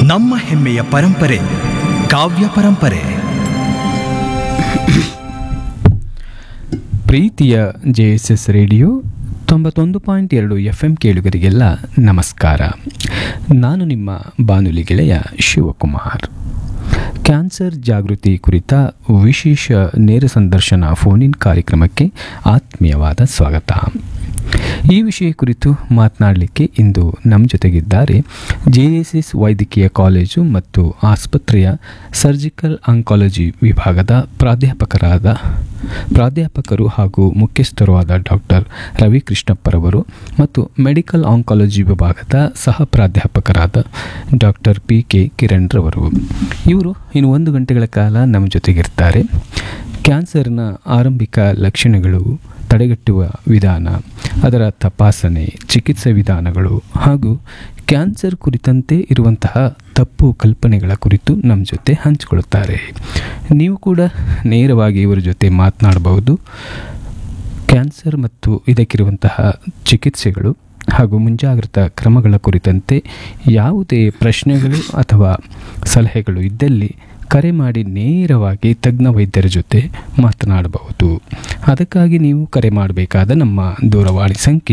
ನಮ್ಮ ಹೆಮ್ಮೆಯ ಪರಂಪರೆ ಕಾವ್ಯ ಪರಂಪರೆ ಪ್ರೀತಿಯ ಜೆ ಎಸ್ ಎಸ್ ರೇಡಿಯೋ ತೊಂಬತ್ತೊಂದು ಪಾಯಿಂಟ್ ಎರಡು ಎಫ್ ಎಂ ಕೇಳುಗರಿಗೆಲ್ಲ ನಮಸ್ಕಾರ ನಾನು ನಿಮ್ಮ ಬಾನುಲಿ ಗೆಳೆಯ ಶಿವಕುಮಾರ್ ಕ್ಯಾನ್ಸರ್ ಜಾಗೃತಿ ಕುರಿತ ವಿಶೇಷ ನೇರ ಸಂದರ್ಶನ ಫೋನಿನ್ ಕಾರ್ಯಕ್ರಮಕ್ಕೆ ಆತ್ಮೀಯವಾದ ಸ್ವಾಗತ ಈ ವಿಷಯ ಕುರಿತು ಮಾತನಾಡಲಿಕ್ಕೆ ಇಂದು ನಮ್ಮ ಜೊತೆಗಿದ್ದಾರೆ ಜೆ ಎಸ್ ಎಸ್ ವೈದ್ಯಕೀಯ ಕಾಲೇಜು ಮತ್ತು ಆಸ್ಪತ್ರೆಯ ಸರ್ಜಿಕಲ್ ಆಂಕಾಲಜಿ ವಿಭಾಗದ ಪ್ರಾಧ್ಯಾಪಕರಾದ ಪ್ರಾಧ್ಯಾಪಕರು ಹಾಗೂ ಮುಖ್ಯಸ್ಥರು ಆದ ಡಾಕ್ಟರ್ ರವಿಕೃಷ್ಣಪ್ಪರವರು ಮತ್ತು ಮೆಡಿಕಲ್ ಆಂಕಾಲಜಿ ವಿಭಾಗದ ಸಹ ಪ್ರಾಧ್ಯಾಪಕರಾದ ಡಾಕ್ಟರ್ ಪಿ ಕೆ ಕಿರಣ್ ರವರು ಇವರು ಇನ್ನು ಒಂದು ಗಂಟೆಗಳ ಕಾಲ ನಮ್ಮ ಜೊತೆಗಿರ್ತಾರೆ ಕ್ಯಾನ್ಸರ್ನ ಆರಂಭಿಕ ಲಕ್ಷಣಗಳು ತಡೆಗಟ್ಟುವ ವಿಧಾನ ಅದರ ತಪಾಸಣೆ ಚಿಕಿತ್ಸೆ ವಿಧಾನಗಳು ಹಾಗೂ ಕ್ಯಾನ್ಸರ್ ಕುರಿತಂತೆ ಇರುವಂತಹ ತಪ್ಪು ಕಲ್ಪನೆಗಳ ಕುರಿತು ನಮ್ಮ ಜೊತೆ ಹಂಚಿಕೊಳ್ಳುತ್ತಾರೆ ನೀವು ಕೂಡ ನೇರವಾಗಿ ಇವರ ಜೊತೆ ಮಾತನಾಡಬಹುದು ಕ್ಯಾನ್ಸರ್ ಮತ್ತು ಇದಕ್ಕಿರುವಂತಹ ಚಿಕಿತ್ಸೆಗಳು ಹಾಗೂ ಮುಂಜಾಗ್ರತಾ ಕ್ರಮಗಳ ಕುರಿತಂತೆ ಯಾವುದೇ ಪ್ರಶ್ನೆಗಳು ಅಥವಾ ಸಲಹೆಗಳು ಇದ್ದಲ್ಲಿ ಕರೆ ಮಾಡಿ ನೇರವಾಗಿ ತಜ್ಞ ವೈದ್ಯರ ಜೊತೆ ಮಾತನಾಡಬಹುದು ಅದಕ್ಕಾಗಿ ನೀವು ಕರೆ ಮಾಡಬೇಕಾದ ನಮ್ಮ ದೂರವಾಣಿ ಸಂಖ್ಯೆ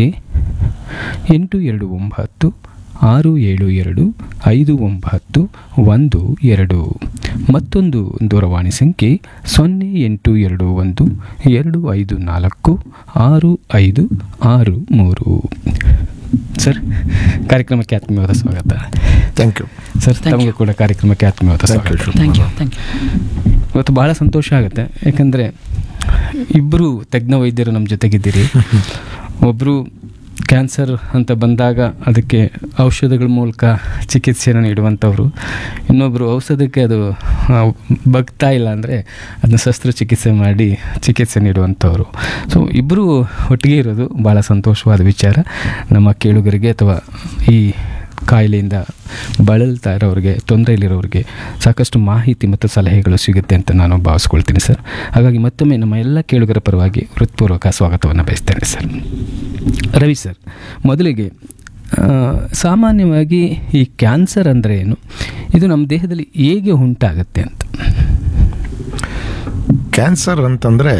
ಎಂಟು ಎರಡು ಒಂಬತ್ತು ಆರು ಏಳು ಎರಡು ಐದು ಒಂಬತ್ತು ಒಂದು ಎರಡು ಮತ್ತೊಂದು ದೂರವಾಣಿ ಸಂಖ್ಯೆ ಸೊನ್ನೆ ಎಂಟು ಎರಡು ಒಂದು ಎರಡು ಐದು ನಾಲ್ಕು ಆರು ಐದು ಆರು ಮೂರು ಸರ್ ಕಾರ್ಯಕ್ರಮಕ್ಕೆ ಆತ್ಮೀಯವಾದ ಸ್ವಾಗತ ಥ್ಯಾಂಕ್ ಯು ಸರ್ ತಮಗೂ ಕೂಡ ಕಾರ್ಯಕ್ರಮಕ್ಕೆ ಆತ್ಮೀಯವಾದ Thank you, ಸ್ವಾಗತ ಥ್ಯಾಂಕ್ ಯು ಥ್ಯಾಂಕ್ ಯು ಇವತ್ತು ಭಾಳ ಸಂತೋಷ ಆಗುತ್ತೆ ಯಾಕಂದರೆ ಇಬ್ಬರು ತಜ್ಞ ವೈದ್ಯರು ನಮ್ಮ ಜೊತೆಗಿದ್ದೀರಿ ಒಬ್ಬರು ಕ್ಯಾನ್ಸರ್ ಅಂತ ಬಂದಾಗ ಅದಕ್ಕೆ ಔಷಧಗಳ ಮೂಲಕ ಚಿಕಿತ್ಸೆಯನ್ನು ನೀಡುವಂಥವ್ರು ಇನ್ನೊಬ್ಬರು ಔಷಧಕ್ಕೆ ಅದು ಆ, ಬಗ್ತಾ ಇಲ್ಲ ಅಂದರೆ ಅದನ್ನ ಶಸ್ತ್ರಚಿಕಿತ್ಸೆ ಮಾಡಿ ಚಿಕಿತ್ಸೆ ನೀಡುವಂಥವ್ರು ಸೊ ಇಬ್ಬರು ಒಟ್ಟಿಗೆ ಇರೋದು ಭಾಳ ಸಂತೋಷವಾದ ವಿಚಾರ ನಮ್ಮ ಕೇಳುಗರಿಗೆ ಅಥವಾ ಈ ಕಾಯಿಲೆಯಿಂದ ಬಳಲ್ತಾ ಇರೋರಿಗೆ ತೊಂದರೆಯಲ್ಲಿರೋರಿಗೆ ಸಾಕಷ್ಟು ಮಾಹಿತಿ ಮತ್ತು ಸಲಹೆಗಳು ಸಿಗುತ್ತೆ ಅಂತ ನಾನು ಭಾವಿಸ್ಕೊಳ್ತೀನಿ ಸರ್ ಹಾಗಾಗಿ ಮತ್ತೊಮ್ಮೆ ನಮ್ಮ ಎಲ್ಲ ಕೇಳುಗರ ಪರವಾಗಿ ಹೃತ್ಪೂರ್ವಕ ಸ್ವಾಗತವನ್ನು ಬಯಸ್ತೇನೆ ಸರ್ ರವಿ ಸರ್ ಮೊದಲಿಗೆ ಆ, ಸಾಮಾನ್ಯವಾಗಿ ಈ ಕ್ಯಾನ್ಸರ್ ಅಂದರೆ ಏನು ಇದು ನಮ್ಮ ದೇಹದಲ್ಲಿ ಹೇಗೆ ಉಂಟಾಗುತ್ತೆ ಅಂತ ಕ್ಯಾನ್ಸರ್ ಅಂತಂದರೆ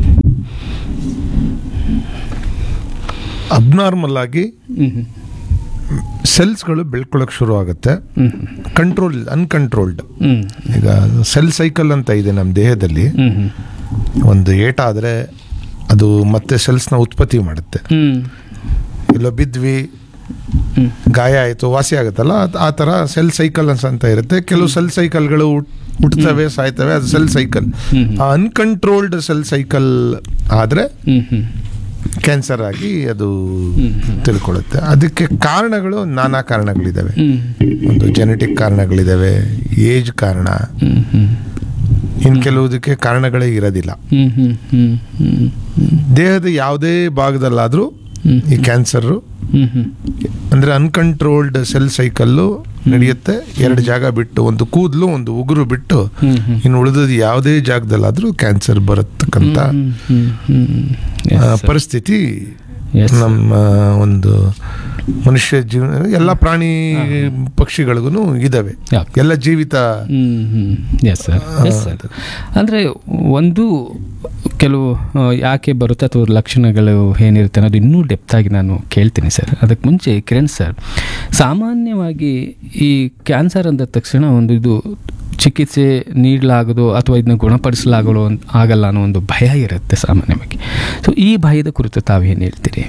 ಅಬ್ನಾರ್ಮಲ್ ಆಗಿ ಹ್ಮ್ ಸೆಲ್ಸ್ಗಳು ಬೆಳ್ಕೊಳಕ್ಕೆ ಶುರು ಆಗುತ್ತೆ ಹ್ಮ್ ಕಂಟ್ರೋಲ್ ಅನ್ಕಂಟ್ರೋಲ್ಡ್ ಹ್ಮ್ ಈಗ ಸೆಲ್ ಸೈಕಲ್ ಅಂತ ಇದೆ ನಮ್ಮ ದೇಹದಲ್ಲಿ ಹ್ಮ್ ಹ್ಮ್ ಒಂದು ಏಟ ಆದರೆ ಅದು ಮತ್ತೆ ಸೆಲ್ಸ್ನ ಉತ್ಪತ್ತಿ ಮಾಡುತ್ತೆ ಹ್ಮ್ ಎಲ್ಲೋ ಬಿದ್ವಿ ಹ್ಮ್ ಗಾಯ ಆಯಿತು ವಾಸಿ ಆಗುತ್ತಲ್ಲ ಅದ್- ಆ ಥರ ಸೆಲ್ ಸೈಕಲ್ ಅಂತ ಇರುತ್ತೆ ಕೆಲವು ಸೆಲ್ ಸೈಕಲ್ಗಳು ಹುಟ್- ಹುಟ್ತವೆ ಸಾಯ್ತವೆ ಅದು ಸೆಲ್ ಸೈಕಲ್ ಹ್ಮ್. ಆ ಅನ್ಕಂಟ್ರೋಲ್ಡ್ ಸೆಲ್ ಸೈಕಲ್ ಆದರೆ ಹ್ಮ್ ಹ್ಮ್ ಕ್ಯಾನ್ಸರ್ ಆಗಿ ಅದು ತಿಳ್ಕೊಳ್ಳುತ್ತೆ ಅದಕ್ಕೆ ಕಾರಣಗಳು ನಾನಾ ಕಾರಣಗಳಿದ್ದಾವೆ ಹ್ಮ್ ಒಂದು ಜೆನೆಟಿಕ್ ಕಾರಣಗಳಿದ್ದಾವೆ ಏಜ್ ಕಾರಣ ಹ್ಮ್ ಹ್ಮ್ ಇನ್ನು ಕೆಲವುದಕ್ಕೆ ಕಾರಣಗಳೇ ಇರೋದಿಲ್ಲ ಹ್ಮ್ ಹ್ಮ್ ಹ್ಮ್ ಹ್ಮ್ ಹ್ಮ್ ದೇಹದ ಯಾವುದೇ ಭಾಗದಲ್ಲಾದರೂ ಹ್ಮ್. ಈ ಕ್ಯಾನ್ಸರ್ ಹ್ಮ್ ಹ್ಮ್ ಅಂದ್ರೆ ಅನ್ಕಂಟ್ರೋಲ್ಡ್ ಸೆಲ್ ಸೈಕಲ್ಲು ನಡೆಯುತ್ತೆ ಎರಡು ಜಾಗ ಬಿಟ್ಟು ಒಂದು ಕೂದಲು ಒಂದು ಉಗುರು ಬಿಟ್ಟು ಹ್ಮ್ ಹ್ಮ್ ಇನ್ನು ಉಳಿದದ್ದು ಯಾವುದೇ ಜಾಗದಲ್ಲಾದರೂ ಕ್ಯಾನ್ಸರ್ ಬರತಕ್ಕಂಥ ಹ್ಮ್ ಹ್ಮ್ ಹ್ಮ್ Yes, ಆ, sir. ಪರಿಸ್ಥಿತಿ Yes, sir. ನಮ್ಮ ಒಂದು ಮನುಷ್ಯ ಜೀವನ ಎಲ್ಲ ಪ್ರಾಣಿ ಪಕ್ಷಿಗಳಿಗೂ ಇದಾವೆ Yeah. ಎಲ್ಲ ಜೀವಿತ hmm hmm yes sir yes sir ಅಂದರೆ ಒಂದು ಕೆಲವು ಆ, ಯಾಕೆ ಬರುತ್ತೆ ಅಥವಾ ಲಕ್ಷಣಗಳು ಏನಿರುತ್ತೆ ಅನ್ನೋದು ಇನ್ನೂ ಡೆಪ್ತಾಗಿ ನಾನು ಕೇಳ್ತೀನಿ ಸರ್ ಅದಕ್ಕೆ ಮುಂಚೆ ಕಿರಣ್ ಸರ್ ಸಾಮಾನ್ಯವಾಗಿ ಈ ಕ್ಯಾನ್ಸರ್ ಅಂದ ತಕ್ಷಣ ಒಂದು ಇದು ಚಿಕಿತ್ಸೆ ನೀಡಲಾಗೋದು ಅಥವಾ ಇದನ್ನ ಗುಣಪಡಿಸಲಾಗಲು ಅಂತ ಆಗಲ್ಲ ಅನ್ನೋ ಒಂದು ಭಯ ಇರುತ್ತೆ ಸಾಮಾನ್ಯವಾಗಿ ಸೊ ಈ ಭಯದ ಕುರಿತು ತಾವೇನು ಹೇಳ್ತೀರಿ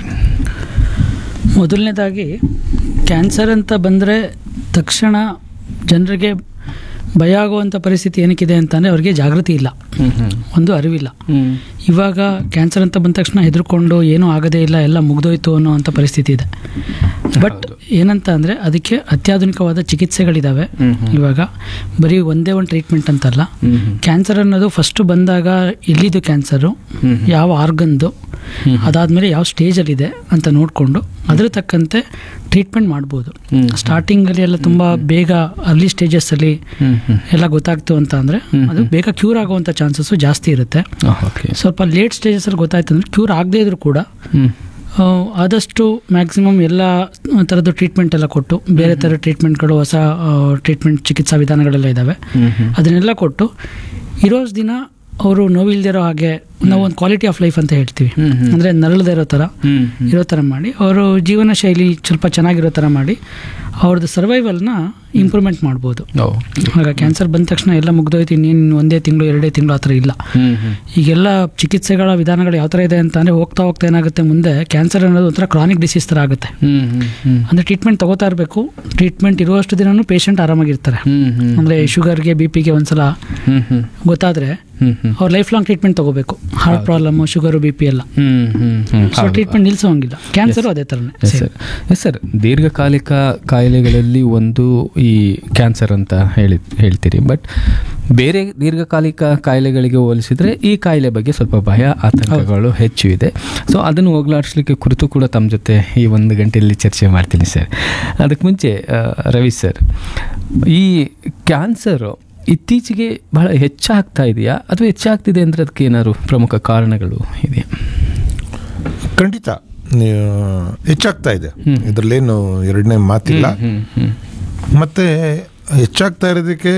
ಮೊದಲನೇದಾಗಿ ಕ್ಯಾನ್ಸರ್ ಅಂತ ಬಂದರೆ ತಕ್ಷಣ ಜನರಿಗೆ ಭಯ ಆಗುವಂಥ ಪರಿಸ್ಥಿತಿ ಏನಕ್ಕಿದೆ ಅಂತಂದರೆ ಅವ್ರಿಗೆ ಜಾಗೃತಿ ಇಲ್ಲ ಹ್ಮ್ ಹ್ಮ್ ಒಂದು ಅರಿವಿಲ್ಲ ಹ್ಮ್ ಇವಾಗ ಕ್ಯಾನ್ಸರ್ ಅಂತ ಬಂದ ತಕ್ಷಣ ಹೆದರ್ಕೊಂಡು ಏನೂ ಆಗದೇ ಇಲ್ಲ ಎಲ್ಲ ಮುಗ್ದೋಯ್ತು ಅನ್ನೋ ಅಂಥ ಪರಿಸ್ಥಿತಿ ಇದೆ ಬಟ್ ಏನಂತ ಅಂದರೆ ಅದಕ್ಕೆ ಅತ್ಯಾಧುನಿಕವಾದ ಚಿಕಿತ್ಸೆಗಳಿದ್ದಾವೆ ಹ್ಮ್ ಹ್ಮ್. ಇವಾಗ ಬರೀ ಒಂದೇ ಒಂದು ಟ್ರೀಟ್ಮೆಂಟ್ ಅಂತಲ್ಲ ಹ್ಮ್ ಹ್ಮ್ ಕ್ಯಾನ್ಸರ್ ಅನ್ನೋದು ಫಸ್ಟು ಬಂದಾಗ ಎಲ್ಲಿದು ಕ್ಯಾನ್ಸರು ಹ್ಮ್ ಹ್ಮ್. ಯಾವ ಆರ್ಗನ್ದು ಹ್ಮ್. ಅದಾದಮೇಲೆ ಯಾವ ಸ್ಟೇಜಲ್ಲಿದೆ ಅಂತ ನೋಡಿಕೊಂಡು ಅದ್ರ ತಕ್ಕಂತೆ ಟ್ರೀಟ್ಮೆಂಟ್ ಮಾಡ್ಬೋದು ಹ್ಮ್. ಸ್ಟಾರ್ಟಿಂಗಲ್ಲಿ ಎಲ್ಲ ತುಂಬ ಬೇಗ ಅರ್ಲಿ ಸ್ಟೇಜಸ್ಸಲ್ಲಿ ಹ್ಮ್ ಹ್ಮ್ ಎಲ್ಲ ಗೊತ್ತಾಗ್ತು ಅಂತ ಅಂದರೆ ಹ್ಮ್. ಅದು ಬೇಗ ಕ್ಯೂರ್ ಆಗುವಂಥ ಚಾನ್ಸಸ್ಸು ಜಾಸ್ತಿ ಇರುತ್ತೆ ಓಕೆ ಸ್ವಲ್ಪ ಲೇಟ್ ಸ್ಟೇಜಸಲ್ಲಿ ಗೊತ್ತಾಯ್ತು ಅಂದರೆ ಕ್ಯೂರ್ ಆಗದೇ ಇದ್ರೂ ಕೂಡ ಹ್ಮ್ ಆ, ಆದಷ್ಟು ಮ್ಯಾಕ್ಸಿಮಮ್ ಎಲ್ಲ ಥರದ್ದು ಟ್ರೀಟ್ಮೆಂಟ್ ಎಲ್ಲ ಕೊಟ್ಟು ಬೇರೆ ಥರ ಟ್ರೀಟ್ಮೆಂಟ್ಗಳು ಹೊಸ ಟ್ರೀಟ್ಮೆಂಟ್ ಚಿಕಿತ್ಸಾ ವಿಧಾನಗಳೆಲ್ಲ ಇದ್ದಾವೆ ಅದನ್ನೆಲ್ಲ ಕೊಟ್ಟು ಇರೋ ದಿನ ಅವರು ನೋವಿಲ್ದಿರೋ ಹಾಗೆ ನಾವು ಒಂದು ಕ್ವಾಲಿಟಿ ಆಫ್ ಲೈಫ್ ಅಂತ ಹೇಳ್ತೀವಿ ಅಂದರೆ ನರಳದೇ ಇರೋ ಥರ ಇರೋ ಥರ ಮಾಡಿ ಅವರು ಜೀವನ ಶೈಲಿ ಸ್ವಲ್ಪ ಚೆನ್ನಾಗಿರೋ ಥರ ಮಾಡಿ ಅವ್ರದ್ದು ಸರ್ವೈವಲ್ನ ಇಂಪ್ರೂವ್ಮೆಂಟ್ ಮಾಡ್ಬೋದು ಆಗ ಕ್ಯಾನ್ಸರ್ ಬಂದ ತಕ್ಷಣ ಎಲ್ಲ ಮುಗ್ದೋಯ್ತು ಇನ್ನೇನು ಒಂದೇ ತಿಂಗಳು ಎರಡೇ ತಿಂಗಳು ಆ ಥರ ಇಲ್ಲ ಈಗೆಲ್ಲ ಚಿಕಿತ್ಸೆಗಳ ವಿಧಾನಗಳು ಯಾವ ಥರ ಇದೆ ಅಂತ ಅಂದರೆ ಹೋಗ್ತಾ ಹೋಗ್ತಾ ಏನಾಗುತ್ತೆ ಮುಂದೆ ಕ್ಯಾನ್ಸರ್ ಅನ್ನೋದು ಒಂಥರ ಕ್ರಾನಿಕ್ ಡಿಸೀಸ್ ಥರ ಆಗುತ್ತೆ ಅಂದರೆ ಟ್ರೀಟ್ಮೆಂಟ್ ತಗೋತಾ ಇರಬೇಕು ಟ್ರೀಟ್ಮೆಂಟ್ ಇರುವಷ್ಟು ದಿನನೂ ಪೇಷಂಟ್ ಆರಾಮಾಗಿರ್ತಾರೆ ಅಂದರೆ ಶುಗರ್ಗೆ ಬಿ ಪಿಗೆ ಒಂದ್ಸಲ ಗೊತ್ತಾದರೆ ಅವ್ರು ಲೈಫ್ ಲಾಂಗ್ ಟ್ರೀಟ್ಮೆಂಟ್ ತಗೋಬೇಕು heart problem sugar B P ಎಲ್ಲ ಸೊ ಟ್ರೀಟ್ಮೆಂಟ್ ನಿಲ್ಲಿಸೋಂಗಿಲ್ಲ ಕ್ಯಾನ್ಸರು ಅದೇ ಥರನೇ ಎಸ್ ಸರ್ ಎಸ್ ಸರ್ ದೀರ್ಘಕಾಲಿಕ ಕಾಯಿಲೆಗಳಲ್ಲಿ ಒಂದು ಈ ಕ್ಯಾನ್ಸರ್ ಅಂತ ಹೇಳಿ ಹೇಳ್ತೀರಿ ಬಟ್ ಬೇರೆ ದೀರ್ಘಕಾಲಿಕ ಕಾಯಿಲೆಗಳಿಗೆ ಹೋಲಿಸಿದ್ರೆ ಈ ಕಾಯಿಲೆ ಬಗ್ಗೆ ಸ್ವಲ್ಪ ಭಯ ಆತಂಕಗಳು ಹೆಚ್ಚು ಇದೆ ಸೊ ಅದನ್ನು ಹೋಗ್ಲಾಡಿಸ್ಲಿಕ್ಕೆ ಕುರಿತು ಕೂಡ ತಮ್ಮ ಜೊತೆ ಈ ಒಂದು ಗಂಟೆಯಲ್ಲಿ ಚರ್ಚೆ ಮಾಡ್ತೀನಿ ಸರ್ ಅದಕ್ಕೆ ಮುಂಚೆ ಆ, ರವಿ ಸರ್ ಈ ಕ್ಯಾನ್ಸರು ಇತ್ತೀಚೆಗೆ ಬಹಳ ಹೆಚ್ಚಾಗ್ತಾ ಇದೆಯಾ ಅಥವಾ ಹೆಚ್ಚಾಗ್ತಿದೆ ಅಂದರೆ ಅದಕ್ಕೆ ಏನಾದ್ರು ಪ್ರಮುಖ ಕಾರಣಗಳು ಇದೆಯಾ ಖಂಡಿತ ನೀವು ಹೆಚ್ಚಾಗ್ತಾ ಇದೆ ಇದರಲ್ಲೇನು ಎರಡನೇ ಮಾತಿಲ್ಲ ಹ್ಮ್ ಹ್ಮ್ ಮತ್ತೆ ಹೆಚ್ಚಾಗ್ತಾ ಇರೋದಕ್ಕೆ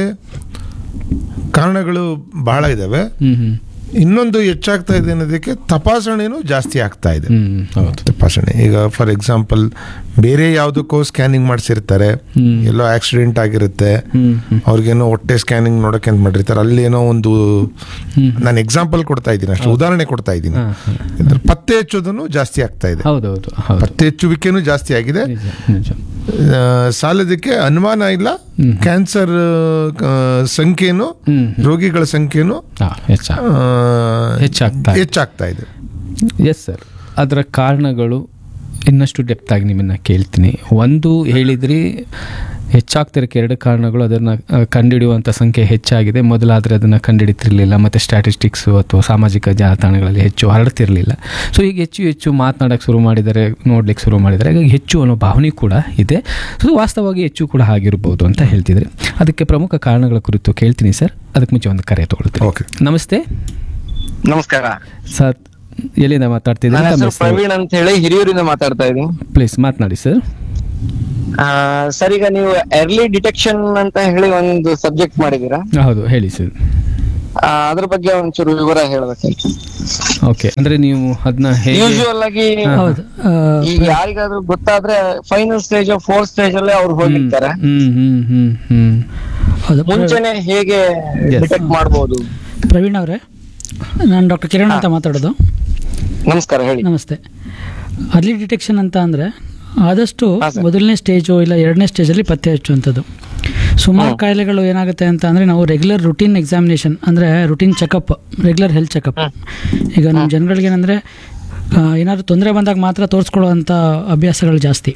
ಕಾರಣಗಳು ಬಹಳ ಇದ್ದಾವೆ ಹ್ಮ್ ಹ್ಮ್ ಇನ್ನೊಂದು ಹೆಚ್ಚಾಗ್ತಾ ಇದೆ ಅನ್ನೋದಕ್ಕೆ ತಪಾಸಣೆನೂ ಜಾಸ್ತಿ ಆಗ್ತಾ ಇದೆ ಹ್ಮ್ ಹೌದು ತಪಾಸಣೆ ಈಗ ಫಾರ್ ಎಕ್ಸಾಂಪಲ್ ಬೇರೆ ಯಾವುದಕ್ಕೋ ಸ್ಕ್ಯಾನಿಂಗ್ ಮಾಡಿಸಿರ್ತಾರೆ ಹ್ಮ್. ಎಲ್ಲೋ ಆಕ್ಸಿಡೆಂಟ್ ಆಗಿರುತ್ತೆ ಹ್ಮ್ ಹ್ಮ್ ಅವ್ರಿಗೇನೋ ಹೊಟ್ಟೆ ಸ್ಕ್ಯಾನಿಂಗ್ ನೋಡಕ್ಕೆ ಅಂತ ಮಾಡಿರ್ತಾರೆ ಅಲ್ಲಿ ಏನೋ ಒಂದು ನಾನು ಎಕ್ಸಾಂಪಲ್ ಕೊಡ್ತಾ ಇದ್ದೀನಿ ಅಷ್ಟು ಉದಾಹರಣೆ ಕೊಡ್ತಾ ಇದ್ದೀನಿ ಹಾ, ಹಾ. ಇದ್ರ ಪತ್ತೆ ಹಚ್ಚೋದನ್ನು ಜಾಸ್ತಿ ಆಗ್ತಾ ಇದೆ ಹೌದೌದು ಹೌದು ಪತ್ತೆ ಹಚ್ಚುವಿಕೆನೂ ಜಾಸ್ತಿ ಆಗಿದೆ ನಿಜ ನಿಜ ಆ, ಸಾಲದಕ್ಕೆ ಅನುಮಾನ ಇಲ್ಲ ಕ್ಯಾನ್ಸರ್ ಆ, ಸಂಖ್ಯೆನೂ ಹ್ಮ್. ರೋಗಿಗಳ ಸಂಖ್ಯೆನೂ ಹಾ, ಹೆಚ್ಚ ಆ, ಹೆಚ್ಚಾಗ್ತಾ ಇದೆ. ಹೆಚ್ಚಾಗ್ತಾ ಇದೆ ಎಸ್ ಸರ್ ಅದರ ಕಾರಣಗಳು ಇನ್ನಷ್ಟು ಡೆಪ್ತ್ ಆಗಿ ನಿಮ್ಮನ್ನ ಕೇಳ್ತೀನಿ ಒಂದು ಹೇಳಿದ್ರಿ ಹೆಚ್ಚಾಗ್ತಿರೋಕ್ಕೆ ಎರಡು ಕಾರಣಗಳು ಅದನ್ನು ಕಂಡುಹಿಡಿಯುವಂಥ ಸಂಖ್ಯೆ ಹೆಚ್ಚಾಗಿದೆ ಮೊದಲಾದರೆ ಅದನ್ನು ಕಂಡುಹಿಡಿತಿರ್ಲಿಲ್ಲ ಮತ್ತು ಸ್ಟ್ಯಾಟಿಸ್ಟಿಕ್ಸು ಅಥವಾ ಸಾಮಾಜಿಕ ಜಾಲತಾಣಗಳಲ್ಲಿ ಹೆಚ್ಚು ಹರಡ್ತಿರಲಿಲ್ಲ ಸೊ ಈಗ ಹೆಚ್ಚು ಹೆಚ್ಚು ಮಾತನಾಡೋಕ್ಕೆ ಶುರು ಮಾಡಿದ್ದಾರೆ ನೋಡ್ಲಿಕ್ಕೆ ಶುರು ಮಾಡಿದ್ದಾರೆ ಹಾಗಾಗಿ ಹೆಚ್ಚು ಅನ್ನೋ ಭಾವನೆ ಕೂಡ ಇದೆ ಸೊ ವಾಸ್ತವವಾಗಿ ಹೆಚ್ಚು ಕೂಡ ಆಗಿರ್ಬೋದು ಅಂತ ಹೇಳ್ತಿದ್ರೆ ಅದಕ್ಕೆ ಪ್ರಮುಖ ಕಾರಣಗಳ ಕುರಿತು ಕೇಳ್ತೀನಿ ಸರ್ ಅದಕ್ಕೆ ಮುಂಚೆ ಒಂದು ಕರೆ ತಗೊಳ್ತೀನಿ ಓಕೆ ನಮಸ್ತೆ ನಮಸ್ಕಾರ ಸರ್ ಎಲ್ಲಿಂದ ಮಾತಾಡ್ತಿದ್ದೀರಿ ನನ್ನ ತಮ್ಮ ಹೆಸರು ಹೆಸರು? ಪ್ರವೀಣ್ ಅಂತ ಹೇಳಿ ಹಿರಿಯೂರಿಂದ ಮಾತಾಡ್ತಾ ಇದ್ದೀನಿ ಪ್ಲೀಸ್ ಮಾತನಾಡಿ ಸರ್ ಆ, ಸರ್ ಈಗ ನೀವು ಎರ್ಲಿ ಡಿಟೆಕ್ಷನ್ ಅಂತ ಹೇಳಿ ಒಂದು ಸಬ್ಜೆಕ್ಟ್ ಮಾಡಿದೀರಾ ಹೌದು ಹೇಳಿ ಸರ್ ಆ, ಅದ್ರ ಬಗ್ಗೆ ಒಂಚೂರು ವಿವರ ಹೇಳ್ಬೇಕಾಯ್ತು ಓಕೆ ಅಂದ್ರೆ ನೀವು ಅದನ್ನ ಹೇಗೆ ಯೂಶುವಲ್ ಆಗಿ ಹೌದು ಆ, ಈಗ ಯಾರಿಗಾದ್ರೂ ಗೊತ್ತಾದ್ರೆ ಫೈನಲ್ ಸ್ಟೇಜ್ ಫೋರ್ತ್ ಸ್ಟೇಜ್ ಅಲ್ಲೇ ಅವ್ರು ಹೋಗಿರ್ತಾರೆ ಹ್ಮ್ ಹ್ಮ್ ಹ್ಮ್ ಹ್ಮ್ ಹೌದು ಮುಂಚೆನೆ ಹೇಗೆ Yes. ಡಿಟೆಕ್ಟ್ ಮಾಡಬಹುದು ಪ್ರವೀಣ್ ಅವರೇ ನಾನು ಡಾಕ್ಟರ್ ಕಿರಣ್ ಅಂತ ಮಾತಾಡೋದು ನಮಸ್ಕಾರ ಹೇಳಿ ನಮಸ್ತೆ ಅರ್ಲಿ ಡಿಟೆಕ್ಷನ್ ಅಂತ ಅಂದರೆ ಆದಷ್ಟು ಹಾ, ಸರ್. ಮೊದಲನೇ ಸ್ಟೇಜು ಇಲ್ಲ ಎರಡನೇ ಸ್ಟೇಜಲ್ಲಿ ಪತ್ತೆ ಹಚ್ಚುವಂಥದ್ದು ಸುಮಾರು ಕಾಯಿಲೆಗಳು ಏನಾಗುತ್ತೆ ಅಂತ ಅಂದರೆ ನಾವು ರೆಗ್ಯುಲರ್ ರುಟೀನ್ ಎಕ್ಸಾಮಿನೇಷನ್ ಅಂದರೆ routine checkup regular health checkup ಈಗ ನಮ್ಮ ಜನಗಳಿಗೆ ಏನಂದರೆ ಏನಾದರೂ ತೊಂದರೆ ಬಂದಾಗ ಮಾತ್ರ ತೋರಿಸ್ಕೊಳ್ಳುವಂಥ ಅಭ್ಯಾಸಗಳು ಜಾಸ್ತಿ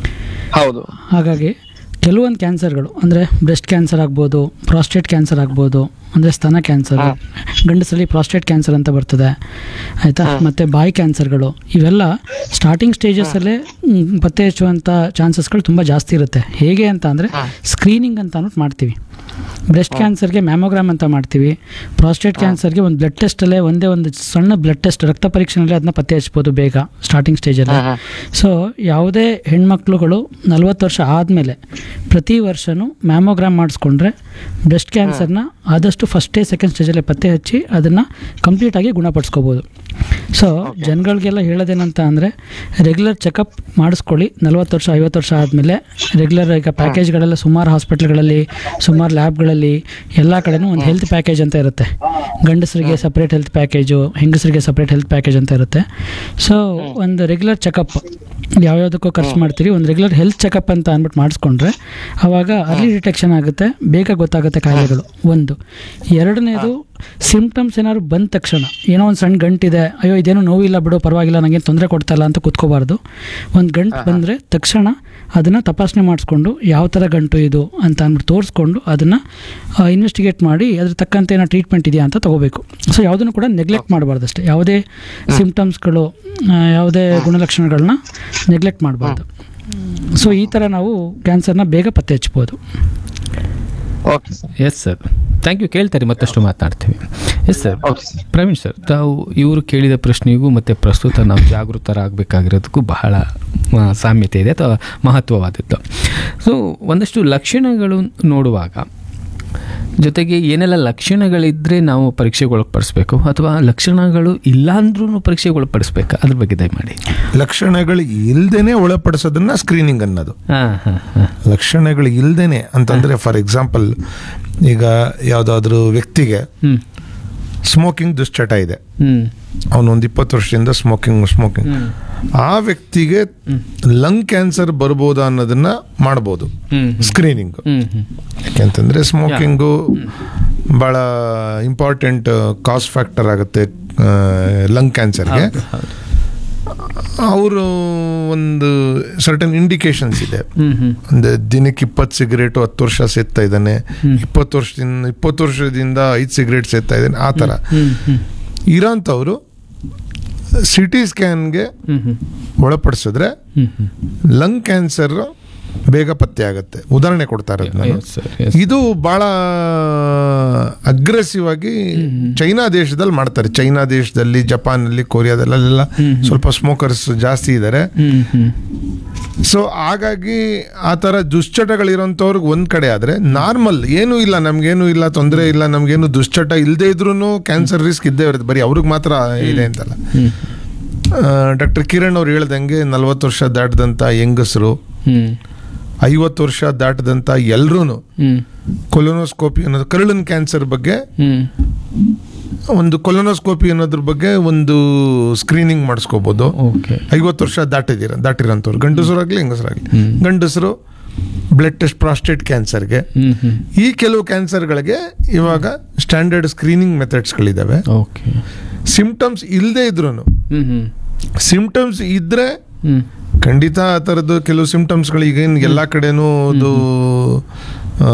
ಹೌದು ಹಾಗಾಗಿ ಕೆಲವೊಂದು ಕ್ಯಾನ್ಸರ್ಗಳು ಅಂದರೆ ಬ್ರೆಸ್ಟ್ ಕ್ಯಾನ್ಸರ್ ಆಗ್ಬೋದು ಪ್ರಾಸ್ಟೇಟ್ ಕ್ಯಾನ್ಸರ್ ಆಗ್ಬೋದು ಅಂದರೆ ಸ್ತನ ಕ್ಯಾನ್ಸರ್ ಗಂಡಸರಲ್ಲಿ ಪ್ರಾಸ್ಟೇಟ್ ಕ್ಯಾನ್ಸರ್ ಅಂತ ಬರ್ತದೆ ಆಯಿತಾ ಮತ್ತು ಬಾಯಿ ಕ್ಯಾನ್ಸರ್ಗಳು ಇವೆಲ್ಲ ಸ್ಟಾರ್ಟಿಂಗ್ ಸ್ಟೇಜಸ್ಸಲ್ಲೇ ಪತ್ತೆ ಹಚ್ಚುವಂಥ ಚಾನ್ಸಸ್ಗಳು ತುಂಬ ಜಾಸ್ತಿ ಇರುತ್ತೆ ಹೇಗೆ ಅಂತ ಅಂದರೆ ಸ್ಕ್ರೀನಿಂಗ್ ಅಂತ ಅಂದ್ಬಿಟ್ಟು ಮಾಡ್ತೀವಿ ಬ್ರೆಸ್ಟ್ ಕ್ಯಾನ್ಸರ್ಗೆ ಮ್ಯಾಮೋಗ್ರಾಮ್ ಅಂತ ಮಾಡ್ತೀವಿ ಪ್ರಾಸ್ಟೇಟ್ ಕ್ಯಾನ್ಸರ್ಗೆ ಒಂದು ಬ್ಲಡ್ ಟೆಸ್ಟಲ್ಲೇ ಒಂದೇ ಒಂದು ಸಣ್ಣ ಬ್ಲಡ್ ಟೆಸ್ಟ್ ರಕ್ತ ಪರೀಕ್ಷೆನಲ್ಲಿ ಅದನ್ನ ಪತ್ತೆ ಹಚ್ಬೋದು ಬೇಗ ಸ್ಟಾರ್ಟಿಂಗ್ ಸ್ಟೇಜಲ್ಲಿ ಸೊ ಯಾವುದೇ ಹೆಣ್ಮಕ್ಳುಗಳು ನಲ್ವತ್ತು ವರ್ಷ ಆದಮೇಲೆ ಪ್ರತಿ ವರ್ಷವೂ ಮ್ಯಾಮೋಗ್ರಾಮ್ ಮಾಡಿಸ್ಕೊಂಡ್ರೆ ಬ್ರೆಸ್ಟ್ ಕ್ಯಾನ್ಸರ್ನ ಆದಷ್ಟು ಫಸ್ಟೇ ಸೆಕೆಂಡ್ ಸ್ಟೇಜಲ್ಲೇ ಪತ್ತೆ ಹಚ್ಚಿ ಅದನ್ನು ಕಂಪ್ಲೀಟಾಗಿ ಗುಣಪಡಿಸ್ಕೋಬೋದು ಸೊ ಜನಗಳಿಗೆಲ್ಲ ಹೇಳೋದೇನಂತ ಅಂದರೆ ರೆಗ್ಯುಲರ್ ಚೆಕಪ್ ಮಾಡಿಸ್ಕೊಳ್ಳಿ ನಲ್ವತ್ತು ವರ್ಷ ಐವತ್ತು ವರ್ಷ ಆದಮೇಲೆ ರೆಗ್ಯುಲರ್ ಈಗ ಪ್ಯಾಕೇಜ್ಗಳೆಲ್ಲ ಸುಮಾರು ಹಾಸ್ಪಿಟ್ಲ್ಗಳಲ್ಲಿ ಸುಮಾರು ಲ್ಯಾಬ್ಗಳಲ್ಲಿ ಎಲ್ಲ ಕಡೆನೂ ಒಂದು ಹೆಲ್ತ್ ಪ್ಯಾಕೇಜ್ ಅಂತ ಇರುತ್ತೆ ಗಂಡಸರಿಗೆ ಸಪ್ರೇಟ್ ಹೆಲ್ತ್ ಪ್ಯಾಕೇಜು ಹೆಂಗಸರಿಗೆ ಸಪ್ರೇಟ್ ಹೆಲ್ತ್ ಪ್ಯಾಕೇಜ್ ಅಂತ ಇರುತ್ತೆ ಸೊ ಒಂದು ರೆಗ್ಯುಲರ್ ಚೆಕಪ್ ಯಾವ್ಯಾವುದಕ್ಕೂ ಖರ್ಚು ಮಾಡ್ತೀರಿ ಒಂದು ರೆಗ್ಯುಲರ್ ಹೆಲ್ತ್ ಚೆಕಪ್ ಅಂತ ಅಂದ್ಬಿಟ್ಟು ಮಾಡಿಸ್ಕೊಂಡ್ರೆ ಆವಾಗ ಅರ್ಲಿ ಡಿಟೆಕ್ಷನ್ ಆಗುತ್ತೆ ಬೇಗ ಗೊತ್ತಾಗುತ್ತೆ ಕಾಯಿಲೆಗಳು ಒಂದು ಎರಡನೇದು ಸಿಂಪ್ಟಮ್ಸ್ ಏನಾದ್ರು ಬಂದ ತಕ್ಷಣ ಏನೋ ಒಂದು ಸಣ್ಣ ಗಂಟಿದೆ ಅಯ್ಯೋ ಇದೇನೋ ನೋವಿಲ್ಲ ಬಿಡು ಪರವಾಗಿಲ್ಲ ನನಗೇನು ತೊಂದರೆ ಕೊಡ್ತಾ ಇಲ್ಲ ಅಂತ ಕೂತ್ಕೋಬಾರ್ದು ಒಂದು ಗಂಟು ಬಂದರೆ ತಕ್ಷಣ ಅದನ್ನು ತಪಾಸಣೆ ಮಾಡಿಸ್ಕೊಂಡು ಯಾವ ಥರ ಗಂಟು ಇದು ಅಂತ ಅಂದ್ಬಿಟ್ಟು ತೋರಿಸ್ಕೊಂಡು ಅದನ್ನು ಇನ್ವೆಸ್ಟಿಗೇಟ್ ಮಾಡಿ ಅದ್ರ ತಕ್ಕಂತೆ ಏನೋ ಟ್ರೀಟ್ಮೆಂಟ್ ಇದೆಯಾ ಅಂತ ತಗೋಬೇಕು ಸೊ ಯಾವುದನ್ನು ಕೂಡ ನೆಗ್ಲೆಕ್ಟ್ ಮಾಡಬಾರ್ದು ಅಷ್ಟೇ ಯಾವುದೇ ಸಿಂಪ್ಟಮ್ಸ್ಗಳು ಯಾವುದೇ ಗುಣಲಕ್ಷಣಗಳನ್ನ ನೆಗ್ಲೆಕ್ಟ್ ಮಾಡಬಾರ್ದು ಸೊ ಈ ಥರ ನಾವು ಕ್ಯಾನ್ಸರ್ನ ಬೇಗ ಪತ್ತೆ ಹಚ್ಬೋದು okay sir yes sir thank you ಕೇಳ್ತಾರೆ ಮತ್ತಷ್ಟು ಮಾತನಾಡ್ತೀವಿ yes sir okay sir Praveen sir ತಾವು ಇವರು ಕೇಳಿದ ಪ್ರಶ್ನೆಗೂ ಮತ್ತು ಪ್ರಸ್ತುತ ನಾವು ಜಾಗೃತರಾಗಬೇಕಾಗಿರೋದಕ್ಕೂ ಬಹಳ ಆ, ಸಾಮ್ಯತೆ ಇದೆ ಅಥವಾ ಮಹತ್ವವಾದದ್ದು ಸೊ ಒಂದಷ್ಟು ಲಕ್ಷಣಗಳು ನೋಡುವಾಗ ಜೊತೆಗೆ ಏನೆಲ್ಲ ಲಕ್ಷಣಗಳಿದ್ದರೆ ನಾವು ಪರೀಕ್ಷೆಗೆ ಒಳಪಡಿಸ್ಬೇಕು ಅಥವಾ ಲಕ್ಷಣಗಳು ಇಲ್ಲ ಅಂದ್ರೂ ಪರೀಕ್ಷೆಗೆ ಒಳಪಡಿಸ್ಬೇಕಾ ಅದ್ರ ಬಗ್ಗೆ ದಯಮಾಡಿ ಲಕ್ಷಣಗಳು ಇಲ್ದೇನೆ ಒಳಪಡಿಸೋದನ್ನ ಸ್ಕ್ರೀನಿಂಗ್ ಅನ್ನೋದು ಹಾಂ ಹಾಂ ಹಾಂ ಲಕ್ಷಣಗಳು ಇಲ್ದೇನೆ ಅಂತಂದ್ರೆ ಫಾರ್ ಎಕ್ಸಾಂಪಲ್ ಈಗ ಯಾವುದಾದ್ರೂ ವ್ಯಕ್ತಿಗೆ ಹ್ಞೂ ಸ್ಮೋಕಿಂಗ್ ದುಶ್ಚಟ ಇದೆ ಹ್ಞೂ ಅವನು ಒಂದು ಇಪ್ಪತ್ತು ವರ್ಷದಿಂದ ಸ್ಮೋಕಿಂಗ್ ಸ್ಮೋಕಿಂಗ್ ಆ ವ್ಯಕ್ತಿಗೆ ಲಂಗ್ ಕ್ಯಾನ್ಸರ್ ಬರ್ಬೋದಾ ಅನ್ನೋದನ್ನ ಮಾಡ್ಬೋದು ಹ್ಮ್. ಸ್ಕ್ರೀನಿಂಗ್ ಹ್ಞೂ ಹ್ಞೂ ಯಾಕೆಂತಂದ್ರೆ ಸ್ಮೋಕಿಂಗು ಬಹಳ ಇಂಪಾರ್ಟೆಂಟ್ ಕಾಸ್ ಫ್ಯಾಕ್ಟರ್ ಆಗುತ್ತೆ ಲಂಗ್ ಕ್ಯಾನ್ಸರ್ಗೆ ಹೌದು ಅವರು ಒಂದು ಸರ್ಟನ್ ಇಂಡಿಕೇಶನ್ಸ್ ಇದೆ ಹ್ಞೂ ಹ್ಞೂ ಒಂದು ದಿನಕ್ಕೆ ಇಪ್ಪತ್ತು ಸಿಗರೇಟು ಹತ್ತು ವರ್ಷ ಸೇಗ್ತಾ ಇದ್ದಾನೆ ಇಪ್ಪತ್ತು ವರ್ಷದಿಂದ ಇಪ್ಪತ್ತು ವರ್ಷದಿಂದ ಐದು ಸಿಗರೇಟ್ ಸೇಗ್ತಾ ಇದ್ದಾನೆ ಆ ಥರ ಹ್ಞೂ ಹ್ಞೂ ಇರೋಂಥವ್ರು ಸಿ ಟಿ ಸ್ಕ್ಯಾನ್ಗೆ ಹ್ಞೂ ಹ್ಞೂ ಒಳಪಡಿಸಿದ್ರೆ ಹ್ಞೂ ಹ್ಞೂ ಲಂಗ್ ಕ್ಯಾನ್ಸರ್ ಬೇಗ ಪತ್ತೆ ಆಗುತ್ತೆ ಉದಾಹರಣೆ ಕೊಡ್ತಾ ಇರೋದು ನಾನು Yes, sir, yes. ಇದು ಬಹಳ ಅಗ್ರೆಸಿವ್ ಆಗಿ ಚೈನಾ ದೇಶದಲ್ಲಿ ಮಾಡ್ತಾರೆ ಚೈನಾ ದೇಶದಲ್ಲಿ ಜಪಾನಲ್ಲಿ ಕೊರಿಯಾದಲ್ಲೆಲ್ಲ ಸ್ವಲ್ಪ ಸ್ಮೋಕರ್ಸ್ ಜಾಸ್ತಿ ಇದ್ದಾರೆ ಹ್ಮ್ ಹ್ಮ್ ಸೊ ಹಾಗಾಗಿ ಆ ಥರ ದುಶ್ಚಟಗಳಿರೋಂಥವ್ರಿಗೆ ಒಂದು ಕಡೆ ಆದರೆ ನಾರ್ಮಲ್ ಏನೂ ಇಲ್ಲ ನಮ್ಗೇನು ಇಲ್ಲ ತೊಂದರೆ ಇಲ್ಲ ನಮಗೇನು ದುಶ್ಚಟ ಇಲ್ಲದೆ ಇದ್ರೂ ಕ್ಯಾನ್ಸರ್ ರಿಸ್ಕ್ ಇದ್ದೇ ಇರುತ್ತೆ ಬರೀ ಅವ್ರಿಗೆ ಮಾತ್ರ ಇದೆ ಅಂತಲ್ಲ ಡಾಕ್ಟರ್ ಕಿರಣ್ ಅವ್ರು ಹೇಳ್ದಂಗೆ ನಲ್ವತ್ತು ವರ್ಷ ದಾಟದಂಥ ಹೆಂಗಸರು ಹ್ಮ್ ಐವತ್ತು ವರ್ಷ ದಾಟದಂಥ ಎಲ್ರೂ ಹ್ಮ್ ಕೊಲೊನೋಸ್ಕೋಪಿ ಅನ್ನೋದು ಕರುಳಿನ ಕ್ಯಾನ್ಸರ್ ಬಗ್ಗೆ ಹ್ಮ್ ಒಂದು ಕೊಲೊನೋಸ್ಕೋಪಿ ಅನ್ನೋದ್ರ ಬಗ್ಗೆ ಒಂದು ಸ್ಕ್ರೀನಿಂಗ್ ಮಾಡಿಸ್ಕೋಬೋದು ಓಕೆ ಐವತ್ತು ವರ್ಷ ದಾಟಿದಿರ ದಾಟಿರೋಂಥವ್ರು ಗಂಡಸರಾಗಲಿ ಹೆಂಗಸರಾಗಲಿ ಹ್ಮ್. ಗಂಡಸರು ಬ್ಲಡ್ ಟೆಸ್ಟ್ ಪ್ರಾಸ್ಟೇಟ್ ಕ್ಯಾನ್ಸರ್ಗೆ ಹ್ಮ್ ಹ್ಮ್ ಈ ಕೆಲವು ಕ್ಯಾನ್ಸರ್ಗಳಿಗೆ ಇವಾಗ ಸ್ಟ್ಯಾಂಡರ್ಡ್ ಸ್ಕ್ರೀನಿಂಗ್ ಮೆಥಡ್ಸ್ಗಳಿದ್ದಾವೆ ಓಕೆ ಸಿಂಪ್ಟಮ್ಸ್ ಇಲ್ಲದೆ ಇದ್ರು ಹ್ಮ್ ಹ್ಮ್ ಸಿಂಪ್ಟಮ್ಸ್ ಇದ್ರೆ ಹ್ಮ್ ಖಂಡಿತ ಆ ಥರದ್ದು ಕೆಲವು ಸಿಂಪ್ಟಮ್ಸ್ಗಳು ಈಗೇನು ಎಲ್ಲ ಕಡೆನೂ ಅದು ಆ,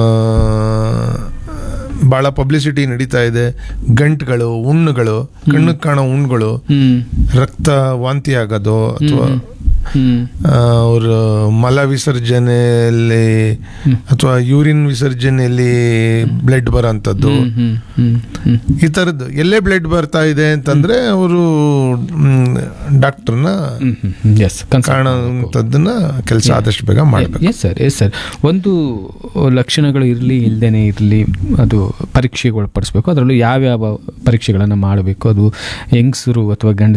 ಭಾಳ ಪಬ್ಲಿಸಿಟಿ ನಡೀತಾ ಇದೆ ಗಂಟುಗಳು ಹುಣ್ಣುಗಳು ಕಣ್ಣಿಗೆ ಕಾಣೋ ಹುಣ್ಣುಗಳು ಹ್ಮ್ ರಕ್ತ ವಾಂತಿ ಆಗೋದು ಅಥವಾ ಹ್ಮ್ ಅವ್ರ ಮಲ ವಿಸರ್ಜನೆಯಲ್ಲಿ ಅಥವಾ ಯೂರಿನ್ ವಿಸರ್ಜನೆಯಲ್ಲಿ ಬ್ಲಡ್ ಬರೋಂಥದ್ದು ಹ್ಮ್ ಹ್ಮ್ ಹ್ಮ್ ಈ ಥರದ್ದು ಎಲ್ಲೇ ಬ್ಲಡ್ ಬರ್ತಾ ಇದೆ ಅಂತಂದ್ರೆ ಅವರು ಡಾಕ್ಟರ್ನ ಹ್ಮ್ ಹ್ಮ್ ಎಸ್ ಕಾಣೋಂಥದ್ದನ್ನ ಕೆಲಸ ಆದಷ್ಟು ಬೇಗ ಮಾಡಬೇಕು ಎಸ್ ಸರ್ ಎಸ್ ಸರ್ ಒಂದು ಲಕ್ಷಣಗಳು ಇರಲಿ ಇಲ್ಲದೇನೆ ಇರಲಿ ಅದು ಪರೀಕ್ಷೆಗೆ ಒಳಪಡಿಸ್ಬೇಕು ಅದರಲ್ಲೂ ಯಾವ್ಯಾವ ಪರೀಕ್ಷೆಗಳನ್ನು ಮಾಡಬೇಕು ಅದು ಹೆಂಗಸರು ಅಥವಾ ಗಂಡ